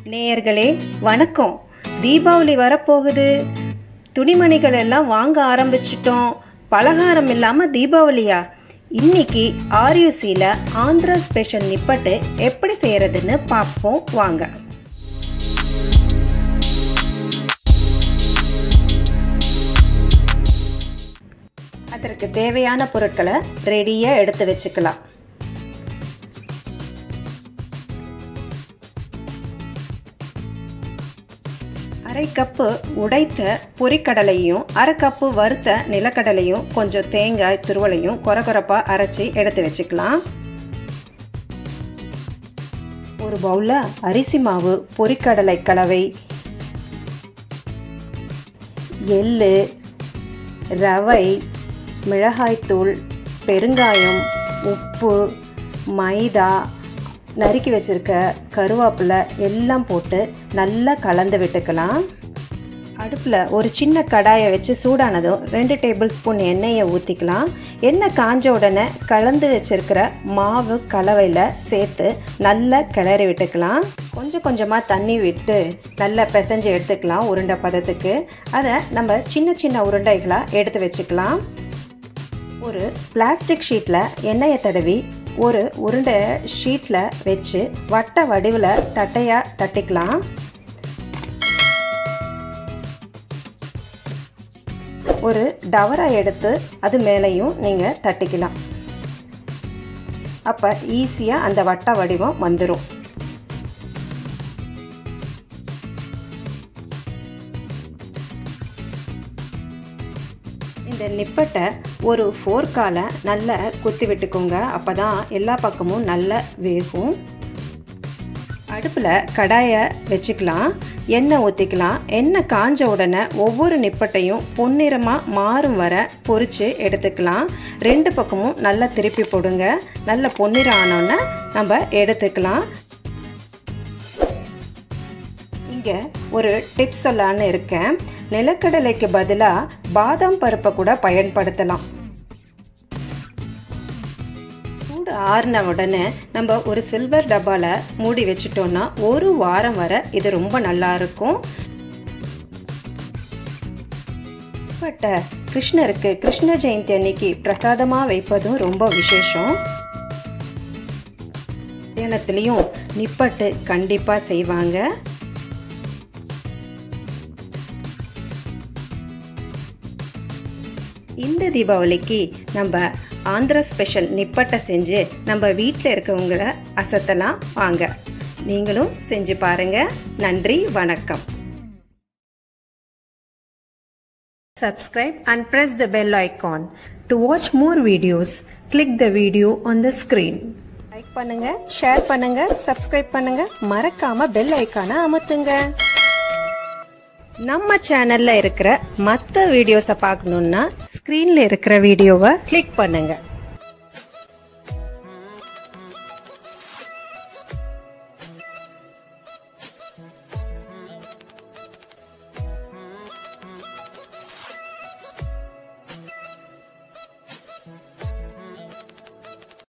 நேயர்களே வணக்கம் தீபாவளி வரப்போகுது துணிமணிகள் எல்லாம் வாங்க ஆரம்பிச்சிட்டோம் பலகாரம் இல்லாமல் தீபாவளியா இன்னைக்கு ஆர்யூசியில் ஆந்திரா ஸ்பெஷல் நிப்பட்டு எப்படி செய்கிறதுன்னு பார்ப்போம் வாங்க அதற்கு தேவையான பொருட்களை ரெடியாக எடுத்து வச்சுக்கலாம் அரை கப்பு உடைத்த பொரிக்கடலையும் அரை கப்பு வறுத்த நிலக்கடலையும் கொஞ்சம் தேங்காய் துருவலையும் கொரகொரப்பாக அரைச்சி எடுத்து வச்சுக்கலாம் ஒரு பவுலில் அரிசி மாவு பொரிக்கடலை கலவை எள்ளு ரவை மிளகாய்த்தூள் பெருங்காயம் உப்பு மைதா நறுக்கி வச்சுருக்க கருவேப்பிலை எல்லாம் போட்டு நல்லா கலந்து விட்டுக்கலாம் அடுப்பில் ஒரு சின்ன கடாயை வச்சு சூடானதும் ரெண்டு டேபிள் ஸ்பூன் எண்ணெயை ஊற்றிக்கலாம் எண்ணெய் காஞ்ச உடனே கலந்து வச்சுருக்கிற மாவு கலவையில் சேர்த்து நல்லா கிளறி விட்டுக்கலாம் கொஞ்சம் கொஞ்சமாக தண்ணி விட்டு நல்லா பிசைஞ்சு எடுத்துக்கலாம் உருண்டை பதத்துக்கு அதை நம்ம சின்ன சின்ன உருண்டைகளாக எடுத்து வச்சுக்கலாம் ஒரு பிளாஸ்டிக் ஷீட்டில் எண்ணெயை தடவி ஒரு உருண்டை ஷீட்டில் வச்சு வட்ட வடிவில் தட்டையாக தட்டிக்கலாம் ஒரு டவரை எடுத்து அது மேலேயும் நீங்கள் தட்டிக்கலாம் அப்போ ஈஸியாக அந்த வட்ட வடிவம் வந்துடும் இந்த நிப்பட்டை ஒரு ஃபோர்க்கால் நல்லா குத்தி விட்டுக்கோங்க அப்போ தான் எல்லா பக்கமும் நல்லா வேகும் அடுப்பில் கடாயை வச்சுக்கலாம் எண்ணெய் ஊற்றிக்கலாம் எண்ணெய் காஞ்ச உடனே ஒவ்வொரு நிப்பட்டையும் பொன்னிறமாக மாறும் வர பொரித்து எடுத்துக்கலாம் ரெண்டு பக்கமும் நல்லா திருப்பி போடுங்க நல்ல பொன்னிறம் ஆனோன்னே நம்ம எடுத்துக்கலாம் இங்கே ஒரு டிப்ஸ் சொல்லான்னு இருக்கேன் நிலக்கடலைக்கு பதிலாக பாதாம் பருப்பை கூட பயன்படுத்தலாம் சூடு ஆறின உடனே நம்ம ஒரு சில்வர் டப்பாவில் மூடி வச்சிட்டோம்னா ஒரு வாரம் வரை இது ரொம்ப நல்லா இருக்கும் பட்ட கிருஷ்ணருக்கு கிருஷ்ண ஜெயந்தி அன்னைக்கு பிரசாதமாக வைப்பதும் ரொம்ப விசேஷம் கல்யாணத்துலேயும் நிப்பட்டு கண்டிப்பாக செய்வாங்க இந்த தீபாவளிக்கு நம்ம ஆந்திரா ஸ்பெஷல் நிப்பட்டை செஞ்சு நம்ம வீட்டில் இருக்கவங்கள அசத்தலாம் வாங்க நீங்களும் செஞ்சு பாருங்க நன்றி வணக்கம் Subscribe and press the bell icon. To watch more videos, click the video on the screen. Like பண்ணுங்க ஷேர் பண்ணுங்க சப்ஸ்கிரைப் பண்ணுங்க மறக்காம பெல் ஐக்கானை அமுத்துங்க நம்ம சேனல்ல இருக்கிற மற்ற வீடியோஸை பார்க்கணுன்னா ஸ்க்ரீன்ல இருக்கிற வீடியோவை கிளிக் பண்ணுங்க